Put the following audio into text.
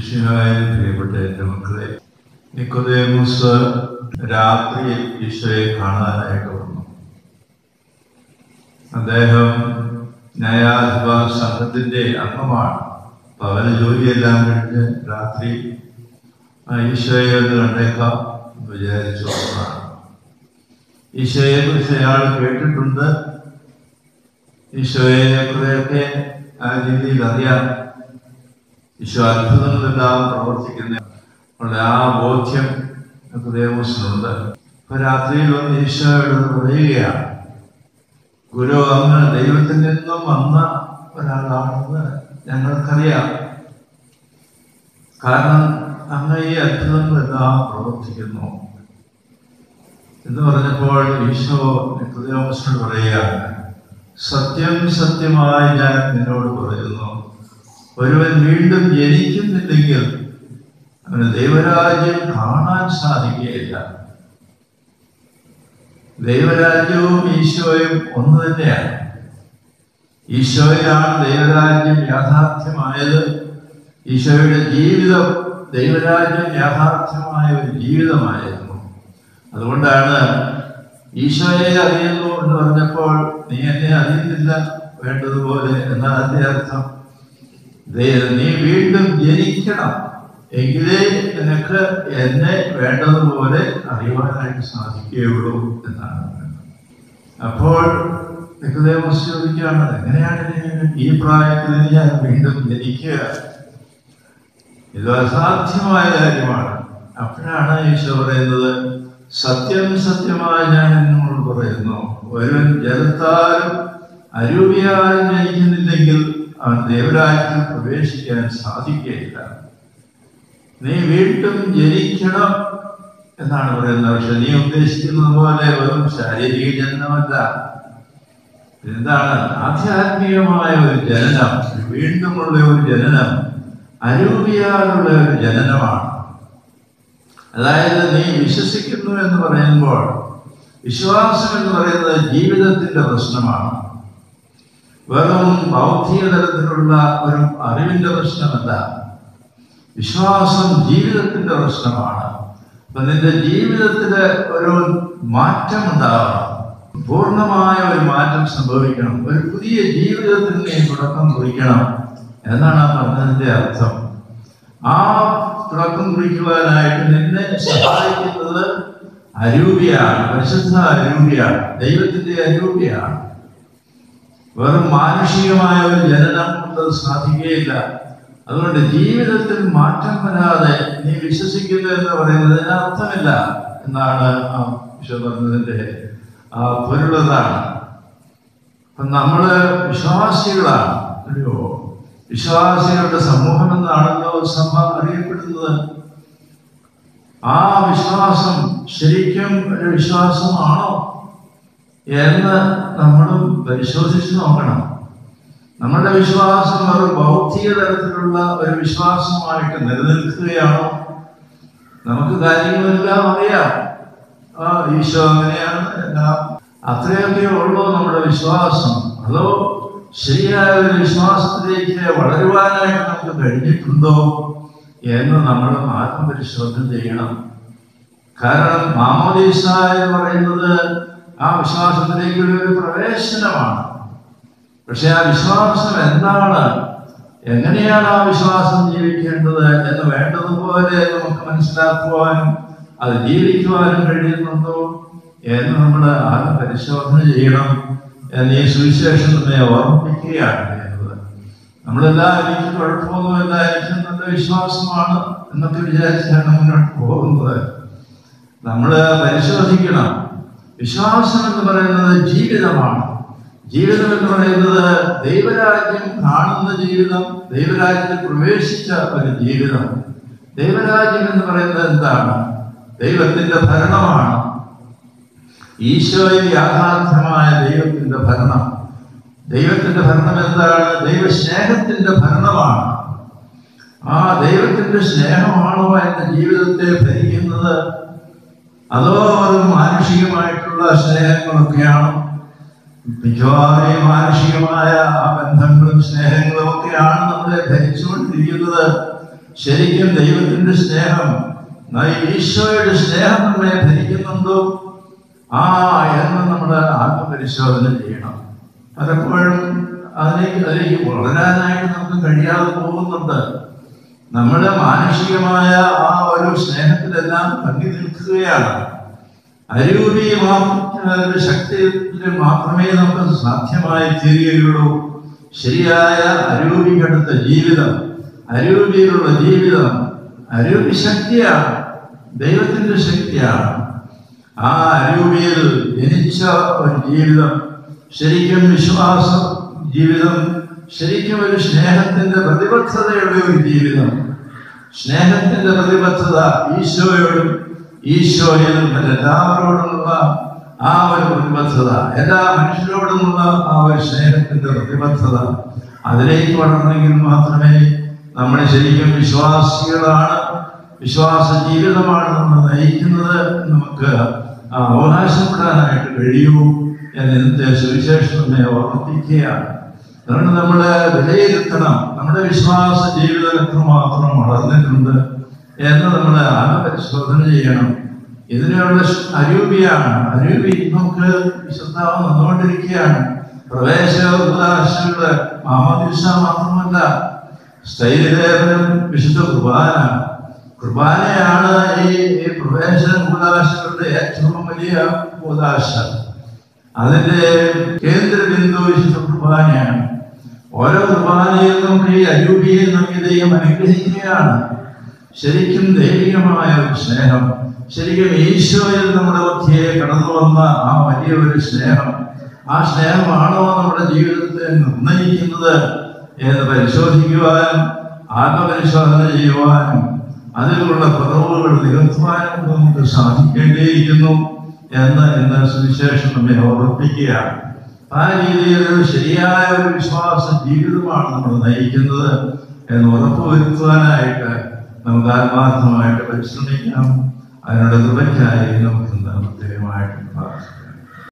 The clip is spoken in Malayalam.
വിഷയമായും പ്രിയപ്പെട്ട എൻ്റെ മക്കളെ നിക്കോദേമുസ് രാത്രിയിൽ ഈശോയെ കാണാനായിട്ട് വന്നു അദ്ദേഹം ന്യായാധിപ സംഘത്തിന്റെ അംഗമാണ് അപ്പൊ അവന് ജോലിയെല്ലാം കഴിഞ്ഞ് രാത്രി ആ ഈശോയെ ഒന്ന് കണ്ടേക്കാം എന്ന് വിചാരിച്ചു വന്നതാണ് ഈശോയെ കുറിച്ച് അയാൾ കേട്ടിട്ടുണ്ട് ഈശോയെ കുറെയൊക്കെ ആ രീതിയിൽ അറിയാം ഈശോ അത്ഭുതങ്ങളെല്ലാം പ്രവർത്തിക്കുന്ന ഉള്ള ആ ബോധ്യം ദേവസ്വനുണ്ട് അപ്പൊ രാത്രിയിൽ വന്ന് ഈശോയോട് പറയുകയാണ് ഗുരു അങ്ങ് ദൈവത്തിൽ നിന്നും വന്ന ഒരാളാണെന്ന് ഞങ്ങൾക്കറിയാം കാരണം അങ്ങ് ഈ അത്ഭുതങ്ങളെല്ലാം പ്രവർത്തിക്കുന്നു എന്ന് പറഞ്ഞപ്പോൾ ഈശോ നിക്കോദേമോസിനോട് പറയുകയാണ് സത്യം സത്യമായി ഞാൻ നിന്നോട് പറയുന്നു ഒരുവൻ വീണ്ടും ജനിക്കുന്നില്ലെങ്കിൽ അവന് ദൈവരാജ്യം കാണാൻ സാധിക്കുകയില്ല ദൈവരാജ്യവും ഈശോയും ഒന്ന് തന്നെയാണ് ഈശോയിലാണ് ദൈവരാജ്യം യാഥാർത്ഥ്യമായത് ഈശോയുടെ ജീവിതം ദൈവരാജ്യം യാഥാർത്ഥ്യമായ ഒരു ജീവിതമായിരുന്നു അതുകൊണ്ടാണ് ഈശോയെ അറിയുന്നു എന്ന് പറഞ്ഞപ്പോൾ നീ എന്നെ അറിയുന്നില്ല വേണ്ടതുപോലെ എന്നാണ് അതിന്റെ അർത്ഥം ദേ- നീ വീണ്ടും ജനിക്കണം എങ്കിലേ നിനക്ക് എന്നെ വേണ്ടതുപോലെ അറിയുവാനായിട്ട് സാധിക്കുകയുള്ളൂ എന്നാണ് അപ്പോൾ നിക്കോദേമോസ് ചോദിക്കുകയാണ് എങ്ങനെയാണ് ഇനി ഈ പ്രായത്തിൽ ഞാൻ വീണ്ടും ജനിക്കുക ഇത് അസാധ്യമായ കാര്യമാണ് അപ്പോഴാണ് ഈശോ പറയുന്നത് സത്യം സത്യമായി ഞാൻ എന്നോട് പറയുന്നു ഒരുവൻ ജലത്താലും അരൂപിയാലും ജനിക്കുന്നില്ലെങ്കിൽ അവൻ ദേവരാജ്യത്തിൽ പ്രവേശിക്കാൻ സാധിക്കുകയില്ല നീ വീണ്ടും ജനിക്കണം എന്നാണ് പറയുന്നത് പക്ഷെ നീ ഉദ്ദേശിക്കുന്നത് പോലെ വെറും ശാരീരിക ജനനമല്ല എന്താണ് ആധ്യാത്മികമായ ഒരു ജനനം വീണ്ടുമുള്ള ഒരു ജനനം അരൂപിയാലുള്ള ഒരു ജനനമാണ് അതായത് നീ വിശ്വസിക്കുന്നു എന്ന് പറയുമ്പോൾ വിശ്വാസം എന്ന് പറയുന്നത് ജീവിതത്തിന്റെ പ്രശ്നമാണ് വെറും ബൗദ്ധിക തലത്തിലുള്ള ഒരു അറിവിന്റെ പ്രശ്നമല്ല വിശ്വാസം ജീവിതത്തിന്റെ പ്രശ്നമാണ് അപ്പൊ നിന്റെ ജീവിതത്തില് ഒരു മാറ്റം ഉണ്ടാവണം പൂർണ്ണമായ ഒരു മാറ്റം സംഭവിക്കണം ഒരു പുതിയ ജീവിതത്തിന് നീ തുടക്കം കുറിക്കണം എന്നാണ് ആ പറഞ്ഞതിന്റെ അർത്ഥം ആ തുടക്കം കുറിക്കുവാനായിട്ട് നിന്നെ സഹായിക്കുന്നത് അരൂപിയാണ് പരിശുദ്ധ അരൂപിയാണ് ദൈവത്തിന്റെ അരൂപിയാണ് വെറും മാനുഷികമായ ഒരു ജനനം കൊണ്ട് അത് സാധിക്കുകയില്ല അതുകൊണ്ട് ജീവിതത്തിൽ മാറ്റം വരാതെ നീ വിശ്വസിക്കുന്നു എന്ന് പറയുന്നതിന് അർത്ഥമില്ല എന്നാണ് ആ വിശ്വ പറഞ്ഞതിന്റെ ആ പൊരുളതാണ് അപ്പൊ നമ്മള് വിശ്വാസികളാണ് അറിയോ വിശ്വാസികളുടെ സമൂഹം എന്നാണല്ലോ സഭ അറിയപ്പെടുന്നത് ആ വിശ്വാസം ശരിക്കും ഒരു വിശ്വാസമാണോ എന്ന് നമ്മളും പരിശോധിച്ച് നോക്കണം നമ്മുടെ വിശ്വാസം ഒരു ബൗദ്ധിക തലത്തിലുള്ള ഒരു വിശ്വാസമായിട്ട് നിലനിൽക്കുകയാണോ നമുക്ക് കാര്യങ്ങളെല്ലാം അറിയാം ആ ഈശോ അങ്ങനെയാണ് എല്ലാം അത്രയൊക്കെ ഉള്ളൂ നമ്മുടെ വിശ്വാസം അതോ ശരിയായ ഒരു വിശ്വാസത്തിലേക്ക് വളരുവാനായിട്ട് നമുക്ക് കഴിഞ്ഞിട്ടുണ്ടോ എന്ന് നമ്മൾ ആത്മപരിശോധന ചെയ്യണം കാരണം മാമോദീസ എന്ന് പറയുന്നത് ആ വിശ്വാസത്തിലേക്കുള്ള ഒരു പ്രവേശനമാണ് പക്ഷെ ആ വിശ്വാസം എന്താണ് എങ്ങനെയാണ് ആ വിശ്വാസം ജീവിക്കേണ്ടത് എന്ന് വേണ്ടതുപോലെ നമുക്ക് മനസ്സിലാക്കുവാനും അത് ജീവിക്കുവാനും കഴിയുന്നുണ്ടോ എന്ന് നമ്മൾ ആദ്യം പരിശോധന ചെയ്യണം എന്ന് ഈ സുവിശേഷം നമ്മെ ഓർമ്മിപ്പിക്കുകയാണ് ചെയ്യുന്നത് നമ്മളെല്ലാം എനിക്ക് കുഴപ്പമൊന്നുമില്ല എനിക്ക് നല്ല വിശ്വാസമാണ് എന്നൊക്കെ വിചാരിച്ചാണ് മുന്നോട്ട് പോകുന്നത് നമ്മൾ പരിശോധിക്കണം വിശ്വാസം എന്ന് പറയുന്നത് ജീവിതമാണ് ജീവിതം എന്ന് പറയുന്നത് ദൈവരാജ്യം കാണുന്ന ജീവിതം ദൈവരാജ്യത്തിൽ പ്രവേശിച്ച ഒരു ജീവിതം ദൈവരാജ്യം എന്ന് പറയുന്നത് എന്താണ് ദൈവത്തിന്റെ ഭരണമാണ് ഈശോയിൽ യാഥാർത്ഥ്യമായ ദൈവത്തിന്റെ ഭരണം ദൈവത്തിന്റെ ഭരണം എന്താണ് ദൈവസ്നേഹത്തിന്റെ ഭരണമാണ് ആ ദൈവത്തിന്റെ സ്നേഹമാണോ എന്റെ ജീവിതത്തെ ഭരിക്കുന്നത് അതോ അത് മാനുഷികമായിട്ടുള്ള സ്നേഹങ്ങളൊക്കെയാണോ മിക്കവാറും ഈ മാനുഷികമായ ആ ബന്ധങ്ങളും സ്നേഹങ്ങളും ഒക്കെയാണ് നമ്മളെ ധരിച്ചുകൊണ്ടിരിക്കുന്നത് ശരിക്കും ദൈവത്തിന്റെ സ്നേഹം ന- ഈശോയുടെ സ്നേഹം നമ്മളെ ഭരിക്കുന്നുണ്ടോ ആ എന്ന് നമ്മൾ ആത്മപരിശോധന ചെയ്യണം പലപ്പോഴും അതിലേക്ക് അതിലേക്ക് വളരാനായിട്ട് നമുക്ക് കഴിയാതെ പോകുന്നുണ്ട് നമ്മുടെ മാനുഷികമായ ആ ഒരു സ്നേഹത്തിലെല്ലാം തങ്ങി നിൽക്കുകയാണ് അരൂപി മാത്രം ശക്തിയിൽ മാത്രമേ നമുക്ക് സാധ്യമായി തീരുകയുള്ളൂ ശരിയായ അരൂപിക്കടുത്ത ജീവിതം അരൂപിയിലുള്ള ജീവിതം അരൂപി ശക്തിയാണ് ദൈവത്തിന്റെ ശക്തിയാണ് ആ അരൂപിയിൽ ജനിച്ച ഒരു ജീവിതം ശരിക്കും വിശ്വാസ ജീവിതം ശരിക്കും ഒരു സ്നേഹത്തിന്റെ പ്രതിബദ്ധതയുള്ള ഒരു ജീവിതം സ്നേഹത്തിന്റെ പ്രതിബദ്ധത ഈശോയോടും ഈശോയിൽ എല്ലാവരോടുമുള്ള ആ ഒരു പ്രതിബദ്ധത എല്ലാ മനുഷ്യരോടുമുള്ള ആ ഒരു സ്നേഹത്തിന്റെ പ്രതിബദ്ധത അതിലേക്ക് വളർന്നെങ്കിൽ മാത്രമേ നമ്മൾ ശരിക്കും വിശ്വാസികളാണ് വിശ്വാസ ജീവിതമാണ് നമ്മൾ നയിക്കുന്നത് എന്ന് നമുക്ക് ആ അവകാശപ്പെടാനായിട്ട് കഴിയൂ എന്ന് ഇന്നത്തെ സുവിശേഷം നമ്മെ ഓർമ്മിപ്പിക്കുകയാണ് അതുകൊണ്ട് നമ്മൾ വിലയിരുത്തണം നമ്മുടെ വിശ്വാസ ജീവിതം എത്രമാത്രം വളർന്നിട്ടുണ്ട് എന്ന് നമ്മൾ ആത്മപരിശോധന ചെയ്യണം ഇതിനുള്ള ഷ്- അരൂപിയാണ് അരൂപി നമുക്ക് വിശുദ്ധാവ് വന്നുകൊണ്ടിരിക്കുകയാണ് പ്രവേശോപദാശങ്ങളുടെ മാമോദിസ മാത്രമല്ല സ്ഥൈര്യദേവനും വിശുദ്ധ കുർബാന കുർബാനയാണ് ഈ ഈ പ്രവേശന കൂതാശകളുടെ ഏറ്റവും വലിയ കൂതാശ അതിന്റെ കേന്ദ്ര ബിന്ദു വിശുദ്ധ കുർബാനയാണ് ഓരോ കുർബാനയിൽ നമുക്ക് ഈ അരൂപിയിൽ നമുക്ക് ദൈവം അനുഗ്രഹിക്കുകയാണ് ശരിക്കും ദൈവികമായ ഒരു സ്നേഹം ശരിക്കും ഈശോയിൽ നമ്മുടെ മധ്യയെ കടന്നു വന്ന ആ വലിയ ഒരു സ്നേഹം ആ സ്നേഹമാണോ നമ്മുടെ ജീവിതത്തെ നിർണയിക്കുന്നത് എന്ന് പരിശോധിക്കുവാനും ആത്മപരിശോധന ചെയ്യുവാനും അതിലുള്ള കുറവുകൾ നികത്തുവാനും നമുക്ക് സാധിക്കേണ്ടിയിരിക്കുന്നു എന്ന് ഇന്ന് സുവിശേഷം നമ്മെ ഓർമ്മിപ്പിക്കുകയാണ് ആ രീതിയിൽ ഒരു ശരിയായ ഒരു വിശ്വാസ ജീവിതമാണ് നമ്മൾ നയിക്കുന്നത് എന്ന് ഉറപ്പുവരുത്തുവാനായിട്ട് നമുക്ക് ആത്മാർത്ഥമായിട്ട് പരിശ്രമിക്കാം അതിനുള്ള കൃപയ്ക്കായി നമുക്ക് ഇന്ന് പ്രത്യേകമായിട്ട് പ്രാർത്ഥിക്കാം